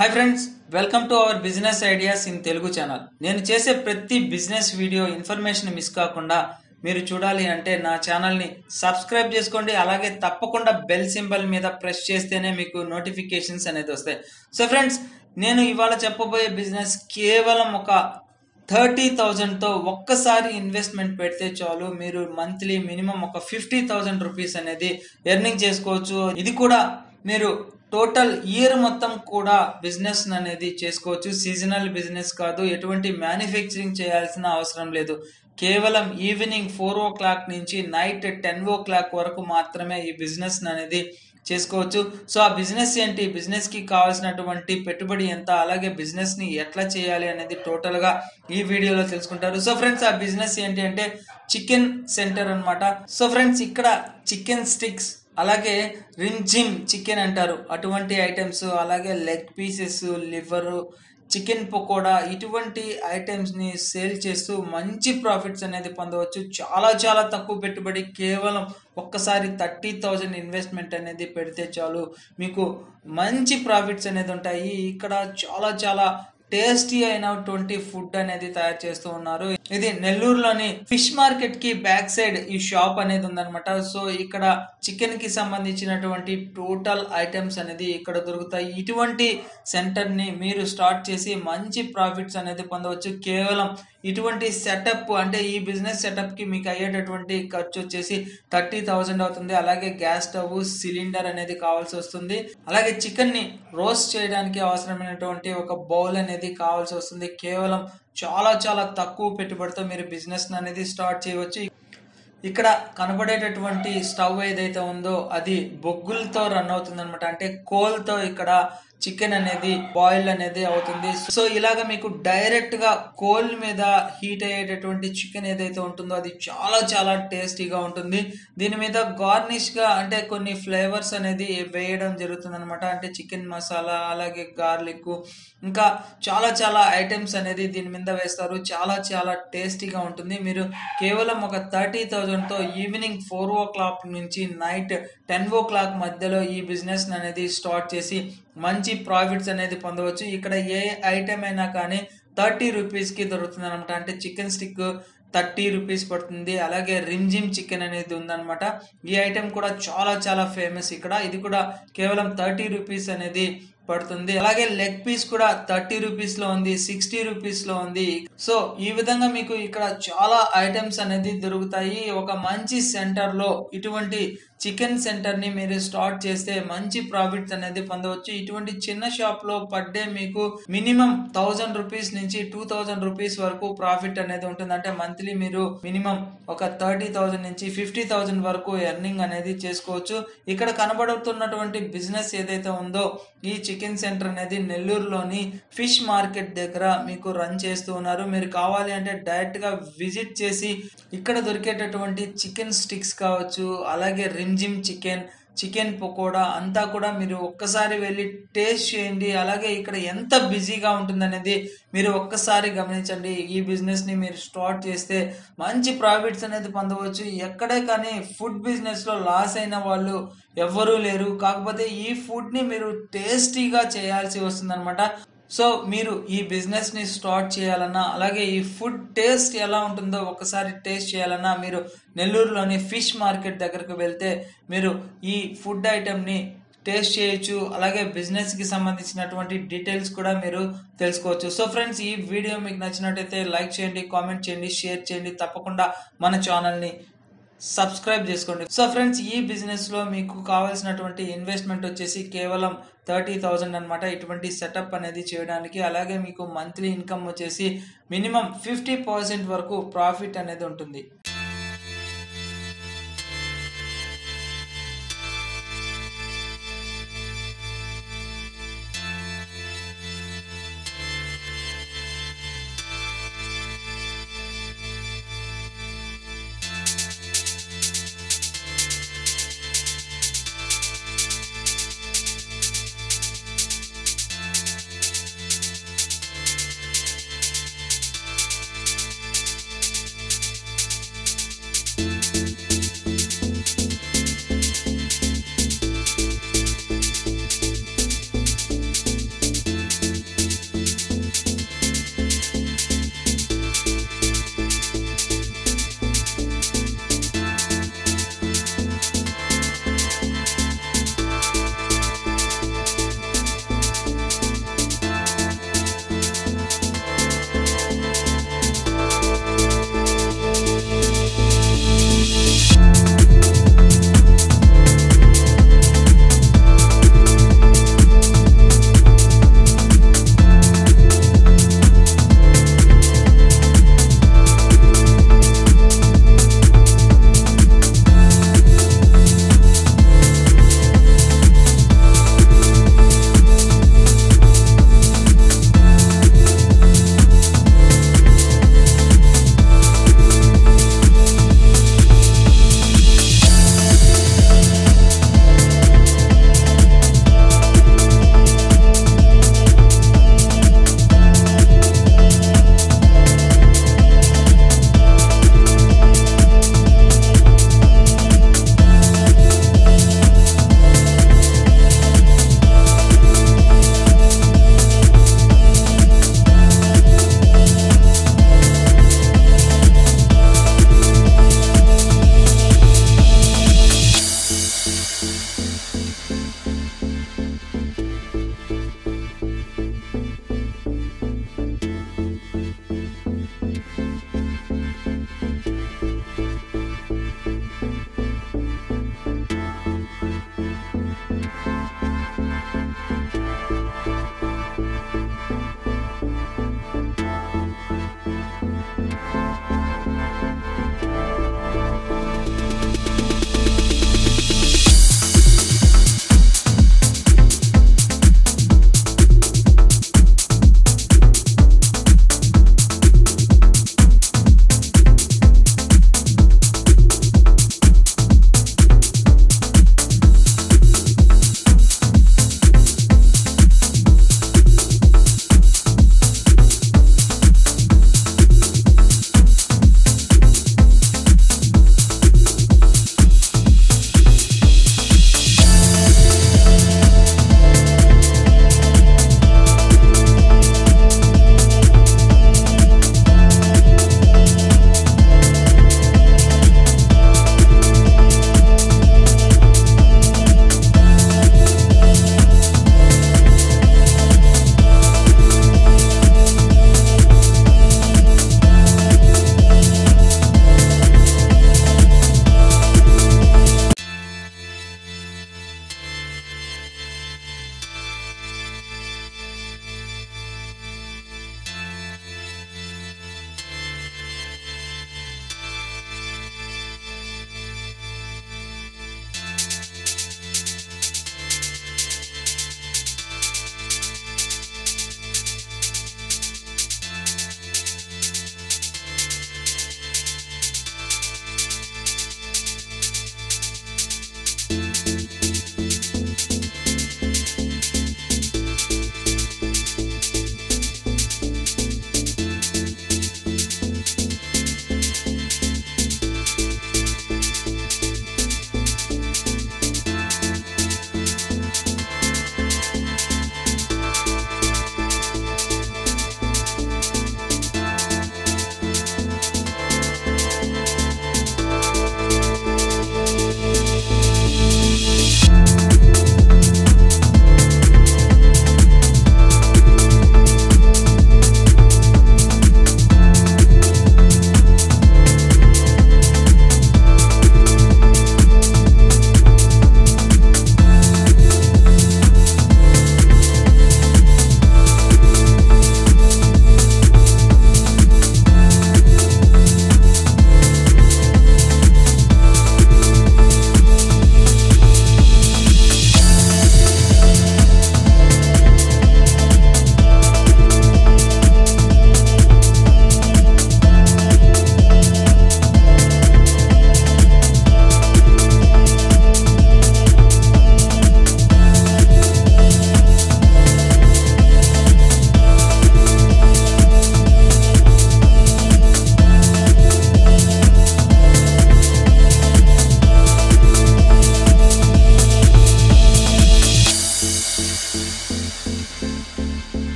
hi friends welcome to our business ideas in Telugu channel నేను చేసే ప్రతి బిజినెస్ వీడియో ఇన్ఫర్మేషన్ మిస్ కాకుండా మీరు చూడాలి అంటే నా ఛానల్ని సబ్స్క్రైబ్ చేసుకోండి అలాగే తప్పకుండా బెల్ సింబల్ మీద ప్రెస్ చేస్తేనే మీకు నోటిఫికేషన్స్ అనేది వస్తాయి సో ఫ్రెండ్స్ నేను ఇవాళ చెప్పబోయే బిజినెస్ కేవలం ఒక థర్టీ థౌజండ్తో ఒక్కసారి ఇన్వెస్ట్మెంట్ పెడితే చాలు మీరు మంత్లీ మినిమం ఒక ఫిఫ్టీ థౌజండ్ రూపీస్ అనేది ఎర్నింగ్ చేసుకోవచ్చు ఇది కూడా మీరు టోటల్ ఇయర్ మొత్తం కూడా బిజినెస్ అనేది చేసుకోవచ్చు సీజనల్ బిజినెస్ కాదు ఎటువంటి మ్యానుఫ్యాక్చరింగ్ చేయాల్సిన అవసరం లేదు కేవలం ఈవినింగ్ ఫోర్ ఓ క్లాక్ నుంచి నైట్ టెన్ ఓ క్లాక్ వరకు మాత్రమే ఈ బిజినెస్ అనేది చేసుకోవచ్చు సో ఆ బిజినెస్ ఏంటి బిజినెస్ కి కావాల్సినటువంటి పెట్టుబడి ఎంత అలాగే బిజినెస్ ని ఎట్లా చేయాలి అనేది టోటల్ గా ఈ వీడియోలో తెలుసుకుంటారు సో ఫ్రెండ్స్ ఆ బిజినెస్ ఏంటి అంటే చికెన్ సెంటర్ అన్నమాట సో ఫ్రెండ్స్ ఇక్కడ చికెన్ స్టిక్స్ అలాగే రింజిమ్ చికెన్ అంటారు అటువంటి ఐటమ్స్ అలాగే leg pieces liver chicken pakoda ఇటువంటి ఐటమ్స్ ని సేల్ చేస్తూ మంచి ప్రాఫిట్స్ అనేది పొందవచ్చు చాలా చాలా తక్కువ పెట్టుబడి కేవలం ఒక్కసారి థర్టీ థౌజండ్ ఇన్వెస్ట్మెంట్ అనేది పెడితే చాలు మీకు మంచి ప్రాఫిట్స్ అనేది ఉంటాయి ఇక్కడ చాలా చాలా టేస్టీ అయినటువంటి ఫుడ్ అనేది తయారు చేస్తూ ఉన్నారు ఇది నెల్లూరులోని ఫిష్ మార్కెట్ కి బ్యాక్ సైడ్ ఈ షాప్ అనేది ఉందన్నమాట సో ఇక్కడ చికెన్ కి సంబంధించినటువంటి టోటల్ ఐటమ్స్ అనేది ఇక్కడ దొరుకుతాయి ఇటువంటి సెంటర్ ని మీరు స్టార్ట్ చేసి మంచి ప్రాఫిట్స్ అనేది పొందవచ్చు కేవలం ఇటువంటి సెటప్ అంటే ఈ బిజినెస్ సెటప్ కి మీకు అయ్యేటటువంటి ఖర్చు వచ్చేసి థర్టీ థౌజండ్ అవుతుంది అలాగే గ్యాస్ స్టవ్ సిలిండర్ అనేది కావాల్సి వస్తుంది అలాగే చికెన్ ని రోస్ట్ చేయడానికి అవసరమైనటువంటి ఒక బౌల్ అనేది కావాల్సి వస్తుంది కేవలం చాలా చాలా తక్కువ పెట్టుబడితో మీరు బిజినెస్ అనేది స్టార్ట్ చేయవచ్చు ఇక్కడ కనబడేటటువంటి స్టవ్ ఏదైతే ఉందో అది బొగ్గులతో రన్ అవుతుంది అనమాట అంటే కోల్తో ఇక్కడ చికెన్ అనేది బాయిల్ అనేది అవుతుంది సో ఇలాగ మీకు డైరెక్ట్ గా కోల్ మీద హీట్ అయ్యేటటువంటి చికెన్ ఏదైతే ఉంటుందో అది చాలా చాలా టేస్టీగా ఉంటుంది దీని మీద గార్నిష్ గా అంటే కొన్ని ఫ్లేవర్స్ అనేది వేయడం జరుగుతుంది అనమాట అంటే చికెన్ మసాలా అలాగే గార్లిక్ ఇంకా చాలా చాలా ఐటమ్స్ అనేది దీని మీద వేస్తారు చాలా చాలా టేస్టీగా ఉంటుంది మీరు కేవలం ఒక థర్టీ తో ఈవినింగ్ ఫోర్ ఓ క్లాక్ నుంచి నైట్ టెన్ ఓ క్లాక్ మధ్యలో ఈ బిజినెస్ అనేది స్టార్ట్ చేసి మంచి ప్రాఫిట్స్ అనేది పొందవచ్చు ఇక్కడ ఏ ఐటమ్ అయినా కానీ థర్టీ రూపీస్కి దొరుకుతుంది అనమాట అంటే చికెన్ స్టిక్ థర్టీ రూపీస్ పడుతుంది అలాగే రిమ్జిమ్ చికెన్ అనేది ఉందన్నమాట ఈ ఐటెం కూడా చాలా చాలా ఫేమస్ ఇక్కడ ఇది కూడా కేవలం థర్టీ రూపీస్ అనేది పడుతుంది అలాగే లెగ్ పీస్ కూడా థర్టీ రూపీస్ లో ఉంది సిక్స్టీ రూపీస్ లో ఉంది సో ఈ విధంగా మీకు ఇక్కడ చాలా ఐటమ్స్ అనేది దొరుకుతాయి ఒక మంచి సెంటర్ లో ఇటువంటి చికెన్ సెంటర్ ని మీరు స్టార్ట్ చేస్తే మంచి ప్రాఫిట్స్ అనేది పొందవచ్చు ఇటువంటి చిన్న షాప్ లో పర్ డే మీకు మినిమం థౌజండ్ రూపీస్ నుంచి టూ థౌజండ్ రూపీస్ వరకు ప్రాఫిట్ అనేది ఉంటుంది అంటే మంత్లీ మీరు మినిమం ఒక థర్టీ థౌజండ్ నుంచి ఫిఫ్టీ థౌజండ్ వరకు ఎర్నింగ్ అనేది చేసుకోవచ్చు ఇక్కడ కనబడుతున్నటువంటి బిజినెస్ ఏదైతే ఉందో ఈ చికెన్ సెంటర్ అనేది నెల్లూరులోని ఫిష్ మార్కెట్ దగ్గర మీకు రన్ చేస్తూ ఉన్నారు మీరు కావాలి అంటే డైరెక్ట్ గా విజిట్ చేసి ఇక్కడ దొరికేటటువంటి చికెన్ స్టిక్స్ కావచ్చు అలాగే రిమ్జిమ్ చికెన్ చికెన్ పకోడా అంతా కూడా మీరు ఒక్కసారి వెళ్ళి టేస్ట్ చేయండి అలాగే ఇక్కడ ఎంత బిజీగా ఉంటుందనేది మీరు ఒక్కసారి గమనించండి ఈ బిజినెస్ ని మీరు స్టార్ట్ చేస్తే మంచి ప్రాఫిట్స్ అనేది పొందవచ్చు ఎక్కడే కానీ ఫుడ్ బిజినెస్ లో లాస్ అయిన వాళ్ళు ఎవ్వరూ లేరు కాకపోతే ఈ ఫుడ్ ని మీరు టేస్టీగా చేయాల్సి వస్తుంది సో మీరు ఈ బిజినెస్ ని స్టార్ట్ చేయాలన్నా అలాగే ఈ ఫుడ్ టేస్ట్ ఎలా ఉంటుందో ఒకసారి టేస్ట్ చేయాలన్నా మీరు నెల్లూరులోని ఫిష్ మార్కెట్ దగ్గరకు వెళ్తే మీరు ఈ ఫుడ్ ఐటెం ని టేస్ట్ చేయొచ్చు అలాగే బిజినెస్ కి సంబంధించినటువంటి డీటెయిల్స్ కూడా మీరు తెలుసుకోవచ్చు సో ఫ్రెండ్స్ ఈ వీడియో మీకు నచ్చినట్టయితే లైక్ చేయండి కామెంట్ చేయండి షేర్ చేయండి తప్పకుండా మన ఛానల్ని సబ్స్క్రైబ్ చేసుకోండి సో ఫ్రెండ్స్ ఈ బిజినెస్ లో మీకు కావాల్సినటువంటి ఇన్వెస్ట్మెంట్ వచ్చేసి కేవలం థర్టీ థౌజండ్ అనమాట ఇటువంటి సెటప్ అనేది చేయడానికి అలాగే మీకు మంత్లీ ఇన్కమ్ వచ్చేసి మినిమం ఫిఫ్టీ పర్సెంట్ వరకు ప్రాఫిట్ అనేది ఉంటుంది